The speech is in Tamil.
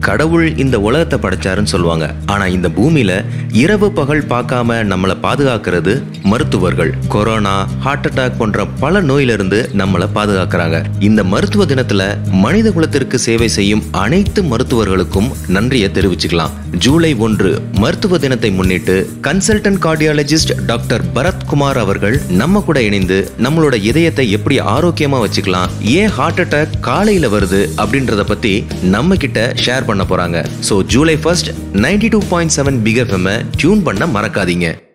கடவுள் இந்த உலகத்தை படைச்சாருன்னு சொல்லுவாங்க ஆனா இந்த பூமியில இரவு பகல் பார்க்காம நம்மளை பாதுகாக்கிறது மருத்துவர்கள் கொரோனா ஹார்ட் அட்டாக் போன்ற பல நோயிலிருந்து நம்மளை பாதுகாக்கிறாங்க இந்த மருத்துவ தினத்துல மனித குலத்திற்கு சேவை செய்யும் அனைத்து மருத்துவர்களுக்கும் நன்றியை தெரிவிச்சுக்கலாம் ஜூலை ஒன்று மருத்துவ தினத்தை முன்னிட்டு கன்சல்டன்ட் கார்டியாலஜிஸ்ட் டாக்டர் பரத்குமார் அவர்கள் நம்ம கூட இணைந்து நம்மளோட இதயத்தை எப்படி ஆரோக்கியமா வச்சுக்கலாம் ஏன் ஹார்ட் அட்டாக் காலையில வருது அப்படின்றத பத்தி நம்ம கிட்ட ஷேர் பண்ண போறாங்க so July first ninety two point seven Big FM tune பண்ண மறக்காதீங்க